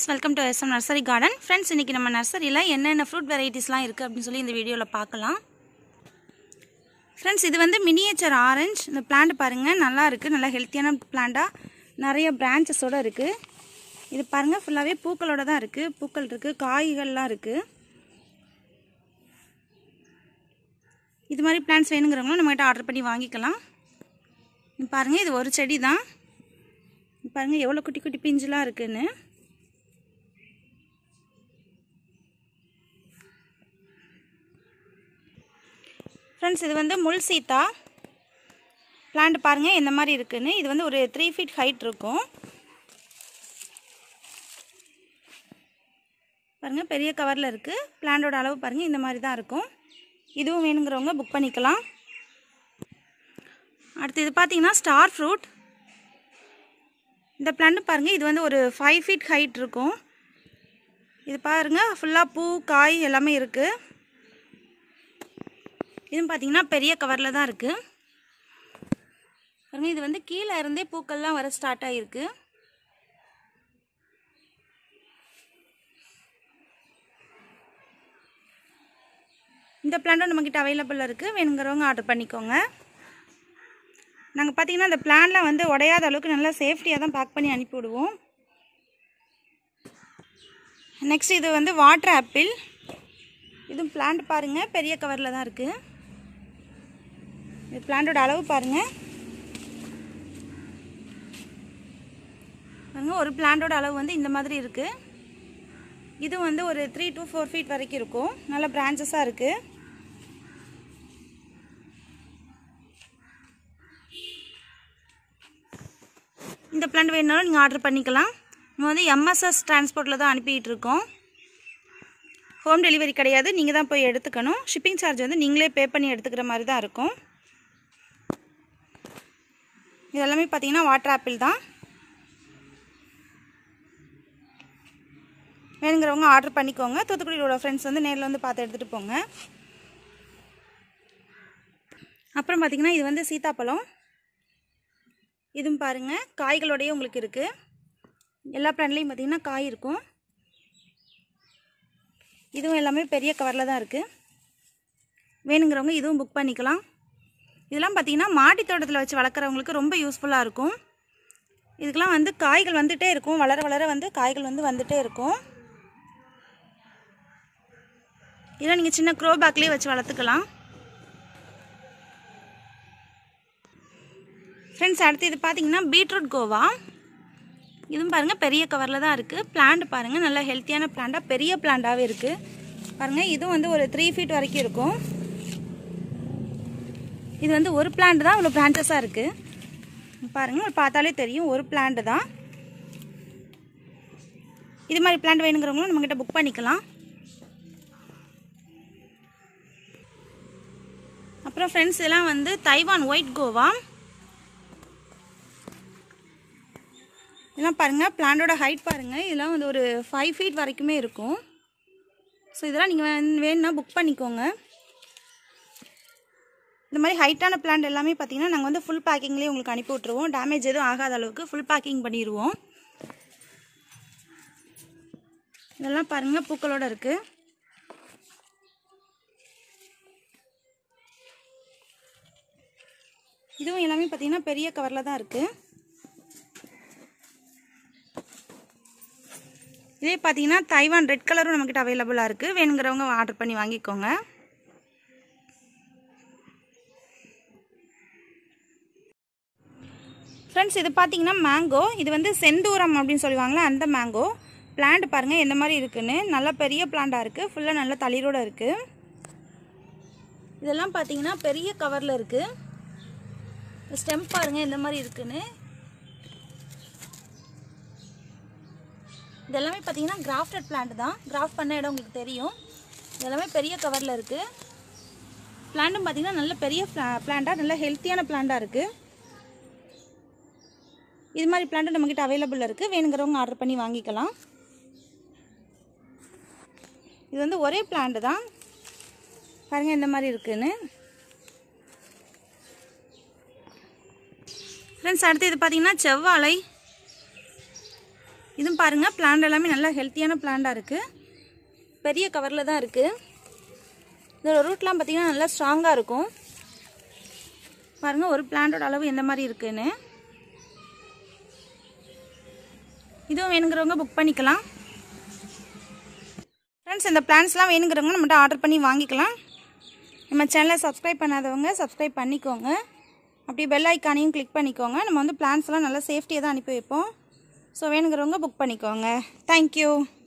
friends welcome to SM nursery garden friends இன்றைக்கி நம்ம நர்சரியில் என்னென்ன ஃப்ரூட் வெரைட்டிஸ்லாம் இருக்குது அப்படின்னு சொல்லி இந்த வீடியோவில் பார்க்கலாம் ஃப்ரெண்ட்ஸ் இது வந்து மினியேச்சர் ஆரஞ்சு இந்த பிளான்ட் பாருங்கள் நல்லா இருக்குது நல்லா ஹெல்த்தியான பிளான்ட்டாக நிறைய பிரான்ச்சஸோடு இருக்குது இது பாருங்கள் ஃபுல்லாகவே பூக்களோட தான் இருக்குது பூக்கள் இருக்குது காய்கள்லாம் இருக்குது இது மாதிரி பிளான்ஸ் வேணுங்கிறவங்களும் நம்மகிட்ட ஆர்டர் பண்ணி வாங்கிக்கலாம் இங்க பாருங்கள் இது ஒரு செடி தான் இங்க பாருங்கள் எவ்வளோ குட்டி குட்டி பிஞ்சுலாம் இருக்குன்னு ஃப்ரெண்ட்ஸ் இது வந்து முள் சீத்தா பிளான்ட் பாருங்கள் எந்த மாதிரி இருக்குன்னு இது வந்து ஒரு த்ரீ ஃபீட் ஹைட் இருக்கும் பாருங்கள் பெரிய கவரில் இருக்குது பிளான்டோட அளவு பாருங்கள் இந்த மாதிரி தான் இருக்கும் இதுவும் வேணுங்கிறவங்க புக் பண்ணிக்கலாம் அடுத்து இது பார்த்தீங்கன்னா ஸ்டார் ஃப்ரூட் இந்த பிளான்ட் பாருங்கள் இது வந்து ஒரு ஃபைவ் ஃபீட் ஹைட் இருக்கும் இது பாருங்கள் ஃபுல்லாக பூ காய் எல்லாமே இருக்குது இதுவும் பார்த்தீங்கன்னா பெரிய கவரில் தான் இருக்குது பாருங்கள் இது வந்து கீழே இருந்தே பூக்கள்லாம் வர ஸ்டார்ட் ஆகிருக்கு இந்த பிளான்ட்டும் நம்மக்கிட்ட அவைலபிள் இருக்குது வேணுங்கிறவங்க ஆர்டர் பண்ணிக்கோங்க நாங்கள் பார்த்தீங்கன்னா இந்த பிளானில் வந்து உடையாத அளவுக்கு நல்லா சேஃப்டியாக தான் பேக் பண்ணி அனுப்பி விடுவோம் நெக்ஸ்ட் இது வந்து வாட்டர் ஆப்பிள் இதுவும் பிளான்ட் பாருங்கள் பெரிய கவரில் தான் இருக்குது இது பிளான்ட்டோட அளவு பாருங்கள் பாருங்கள் ஒரு பிளான்ட்டோட அளவு வந்து இந்த மாதிரி இருக்குது இது வந்து ஒரு த்ரீ டு ஃபோர் ஃபீட் வரைக்கும் இருக்கும் நல்ல பிரான்ச்சஸாக இருக்குது இந்த பிளான்ட் வேணுனாலும் நீங்கள் ஆர்டர் பண்ணிக்கலாம் நம்ம வந்து எம்எஸ்எஸ் டிரான்ஸ்போர்ட்டில் தான் அனுப்பிட்டு இருக்கோம் ஹோம் டெலிவரி கிடையாது நீங்கள் தான் போய் எடுத்துக்கணும் ஷிப்பிங் சார்ஜ் வந்து நீங்களே பே பண்ணி எடுத்துக்கிற மாதிரி தான் இருக்கும் இது எல்லாமே பார்த்தீங்கன்னா வாட்டர் ஆப்பிள் தான் வேணுங்கிறவங்க ஆர்டர் பண்ணிக்கோங்க தூத்துக்குடியோட ஃப்ரெண்ட்ஸ் வந்து நேரில் வந்து பார்த்து எடுத்துகிட்டு போங்க அப்புறம் பார்த்தீங்கன்னா இது வந்து சீத்தாப்பழம் இதுவும் பாருங்கள் காய்களோடையே உங்களுக்கு இருக்குது எல்லா பிளான்ட்லேயும் பார்த்தீங்கன்னா காய் இருக்கும் இதுவும் எல்லாமே பெரிய கவரில் தான் இருக்குது வேணுங்கிறவங்க இதுவும் புக் பண்ணிக்கலாம் இதெல்லாம் பார்த்தீங்கன்னா மாடி தோட்டத்தில் வச்சு வளர்க்குறவங்களுக்கு ரொம்ப யூஸ்ஃபுல்லாக இருக்கும் இதுக்கெலாம் வந்து காய்கள் வந்துகிட்டே இருக்கும் வளர வளர வந்து காய்கள் வந்து வந்துகிட்டே இருக்கும் இதெல்லாம் நீங்கள் சின்ன க்ரோ பேக்லேயே வச்சு வளர்த்துக்கலாம் ஃப்ரெண்ட்ஸ் அடுத்து இது பார்த்தீங்கன்னா பீட்ரூட் கோவா இதுவும் பாருங்கள் பெரிய கவரில் தான் இருக்குது பிளான்ட் பாருங்கள் நல்லா ஹெல்த்தியான பிளான்ட்டாக பெரிய பிளான்ட்டாகவே இருக்குது பாருங்கள் இதுவும் வந்து ஒரு த்ரீ ஃபீட் வரைக்கும் இருக்கும் இது வந்து ஒரு பிளான்ட் தான் இவ்வளோ பிரான்ச்சஸாக இருக்குது பாருங்கள் பார்த்தாலே தெரியும் ஒரு பிளான்ட் தான் இது மாதிரி பிளான்ட் வேணுங்கிறவங்களும் நம்மக்கிட்ட புக் பண்ணிக்கலாம் அப்புறம் ஃப்ரெண்ட்ஸ் இதெல்லாம் வந்து தைவான் ஒயிட் கோவா இதெல்லாம் பாருங்கள் பிளான்டோட ஹைட் பாருங்கள் இதெல்லாம் வந்து ஒரு ஃபைவ் ஃபீட் வரைக்குமே இருக்கும் ஸோ இதெல்லாம் நீங்கள் வேணும்னா புக் பண்ணிக்கோங்க இந்த மாதிரி ஹைட்டான பிளான்ட் எல்லாமே பார்த்தீங்கன்னா நாங்கள் வந்து ஃபுல் பேக்கிங்லேயே உங்களுக்கு அனுப்பி விட்ருவோம் டேமேஜ் எதுவும் ஆகாத அளவுக்கு ஃபுல் பேக்கிங் பண்ணிடுவோம் இதெல்லாம் பாருங்கள் பூக்களோடு இருக்குது இதுவும் எல்லாமே பார்த்தீங்கன்னா பெரிய கவரில் தான் இருக்குது இதே பார்த்தீங்கன்னா தைவான் ரெட் கலரும் நம்மக்கிட்ட அவைலபிளாக இருக்குது வேணுங்கிறவங்க ஆர்டர் பண்ணி வாங்கிக்கோங்க ஃப்ரெண்ட்ஸ் இது பார்த்தீங்கன்னா மேங்கோ இது வந்து செந்தூரம் அப்படின்னு சொல்லுவாங்களே அந்த மேங்கோ பிளான்ட் பாருங்கள் எந்த மாதிரி இருக்குன்னு நல்லா பெரிய பிளான்ட்டாக இருக்குது ஃபுல்லாக நல்ல தளிரோடு இருக்குது இதெல்லாம் பார்த்தீங்கன்னா பெரிய கவரில் இருக்குது ஸ்டெம் பாருங்கள் எந்த மாதிரி இருக்குன்னு இதெல்லாமே பார்த்தீங்கன்னா கிராஃப்டட் பிளான்ட் தான் கிராஃப்ட் பண்ண இடம் உங்களுக்கு தெரியும் இதெல்லாமே பெரிய கவரில் இருக்குது பிளான்ட்டும் பார்த்தீங்கன்னா நல்ல பெரிய பிளான்ட்டாக நல்ல ஹெல்த்தியான பிளான்ட்டாக இருக்குது இது மாதிரி பிளான்ட்டு நம்மக்கிட்ட அவைலபிள் இருக்குது வேணுங்கிறவங்க ஆர்டர் பண்ணி வாங்கிக்கலாம் இது வந்து ஒரே பிளான்ட் தான் பாருங்கள் இந்த மாதிரி இருக்குன்னு ஃப்ரெண்ட்ஸ் அடுத்து இது பார்த்தீங்கன்னா செவ்வாழை இதுவும் பாருங்கள் பிளான்ட் எல்லாமே நல்லா ஹெல்த்தியான பிளான்ட்டாக இருக்குது பெரிய கவரில் தான் இருக்குது இதோட ரூட்லாம் பார்த்தீங்கன்னா நல்லா ஸ்ட்ராங்காக இருக்கும் பாருங்கள் ஒரு பிளான்ட்டோட அளவு எந்த மாதிரி இருக்குன்னு இதுவும் வேணுங்கிறவங்க புக் பண்ணிக்கலாம் ஃப்ரெண்ட்ஸ் இந்த பிளான்ஸ்லாம் வேணுங்கிறவங்க நம்மகிட்ட ஆர்டர் பண்ணி வாங்கிக்கலாம் நம்ம சேனலை சப்ஸ்கிரைப் பண்ணாதவங்க சப்ஸ்கிரைப் பண்ணிக்கோங்க அப்படியே பெல் ஐக்கானையும் கிளிக் பண்ணிக்கோங்க நம்ம வந்து பிளான்ஸ்லாம் நல்லா சேஃப்டியாக தான் அனுப்பி வைப்போம் ஸோ வேணுங்கிறவங்க புக் பண்ணிக்கோங்க தேங்க்யூ